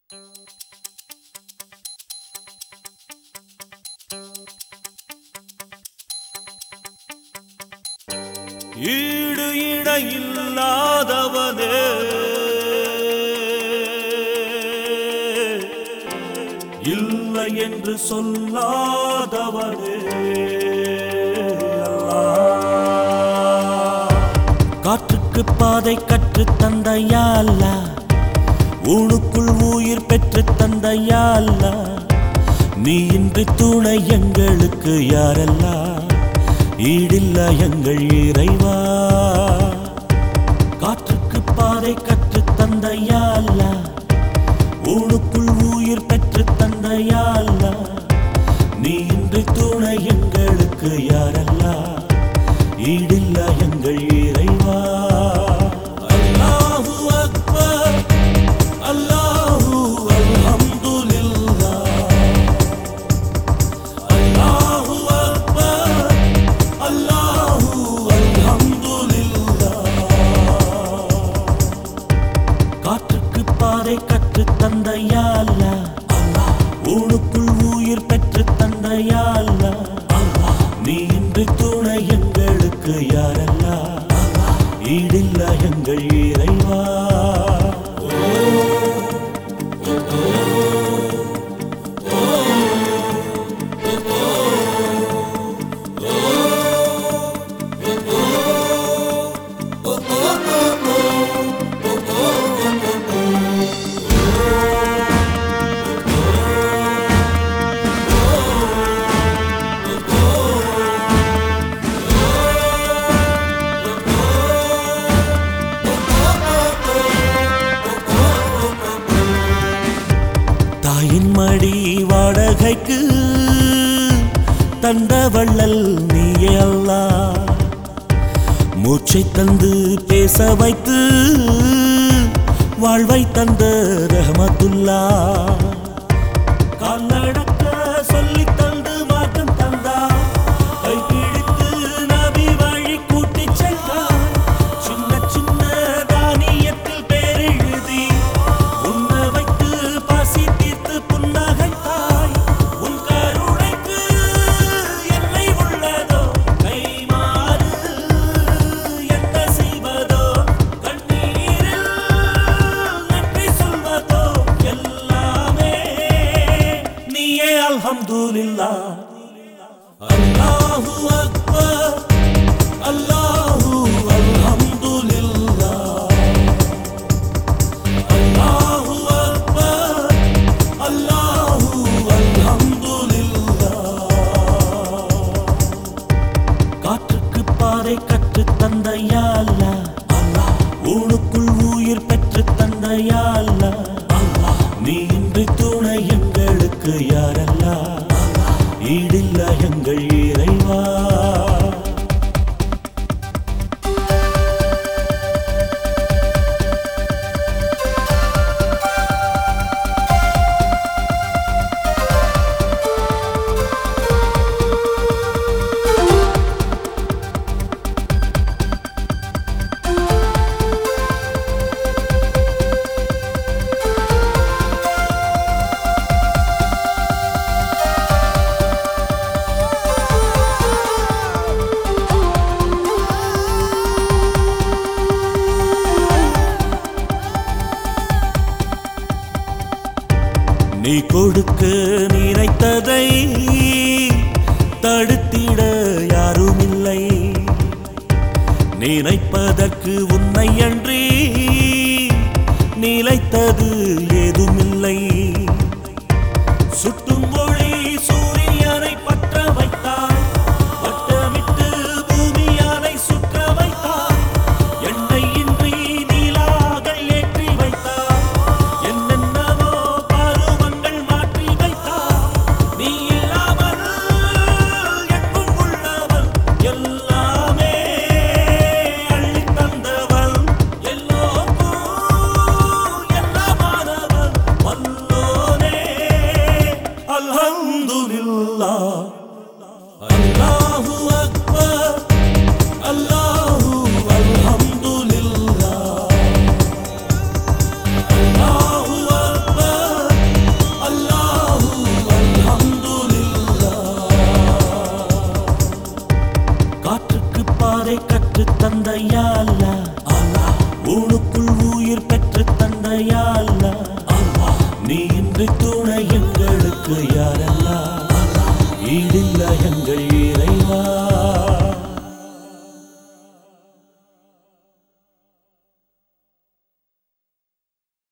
ஈடு இணையில்லாதவனே இல்லை என்று சொல்லாதவனே அல்லாஹ். காற்றுக்கு பாதை கற்று தந்தையாலா ஊனுக்குள் உயிர் பெற்று தந்தையாலா நீ இன்று துணை எங்களுக்கு யாரெல்லாம் ஈடில்ல எங்கள் இறைவா காற்றுக்கு பாதை கற்று தந்தையாலா ஊனுக்குள் உயிர் பெற்று தந்தையாலா நீ இன்று துணை எங்களுக்கு யாரெல்லாம் ஈடில்ல எங்கள் இறைவா அல்லாஹு அக்பர் அல்லாஹு அல்ஹம்துலில்லாஹ் அல்லாஹு அக்பர் அல்லாஹு அல்ஹம்துலில்லாஹ் காற்றுக்கு பாதை கற்று தந்தையாலா ஊனுக்குள் உயிர் பெற்று தந்தையாலா நீ இன்று துணை எங்களுக்கு யாரெல்லாம் ஈடில்ல எங்கள் இறைவா தாயின் மடி வாடகைக்கு தந்த வள்ளல் நீயே அல்லா மூச்சை தந்து பேச வைத்து வாழ்வை தந்த ரஹமத்துல்லா கால்நடக்க சொல்லி தந்து மாற்றம் தந்தா கை பிடித்து நபி வழி கூட்டிச் சென்றார் சின்ன சின்ன தானியத்தில் பேரெழுதி உண்ண வைத்து பசி தீர்த்து புன்னகைத்தாய் உன் கருணைக்கு எல்லை உள்ளதோ கை மாறு என்ன செய்வதோ கண்ணீரில் நன்றி சொல்வதோ எல்லாமே நீயே அல்ஹம்துலில்லாஹ் அல்லாஹு அக்பர் அல்லாஹு அல்ஹம்துலில்லாஹ் அல்லாஹு அக்பர் அல்லாஹு அல்ஹம்துலில்லாஹ் காற்றுக்கு பாதை கற்று தந்தையாலா ஊனுக்குள் உயிர் பெற்று தந்தையாலா நீ இன்று துணை எங்களுக்கு யாரெல்லாம் ஈடில்ல எங்கள் இறைவா நீ கொடுக்க நினைத்ததை தடுத்திட யாரும் இல்லை நினைப்பதற்கு உன்னை அன்றி நிலைத்தது ஏதுமில்லை சுட்டும் மொழி சூரியனை பற்ற வைத்தாய் வட்டமிட்டு பூமியானை சுற்ற வைத்தாய் எண்ணெய் இன்றி நீலாகள் ஏற்றி வைத்தாய் என்னென்னவோ பருவங்கள் மாற்றி வைத்தாய் நீ இல்லாமல் எங்கும் உள்ளவள் எல்லாமே அள்ளித் தந்தவள் எல்லோருக்கும் எல்லாமானவள் வல்ல வாழ்வதை கற்று தந்தையா அல்லா உனக்குள் உயிர் பெற்று தந்தையா அல்லா நீ இன்று துணை எங்களுக்கு யாரல்லா ஈடில்ல எங்கள்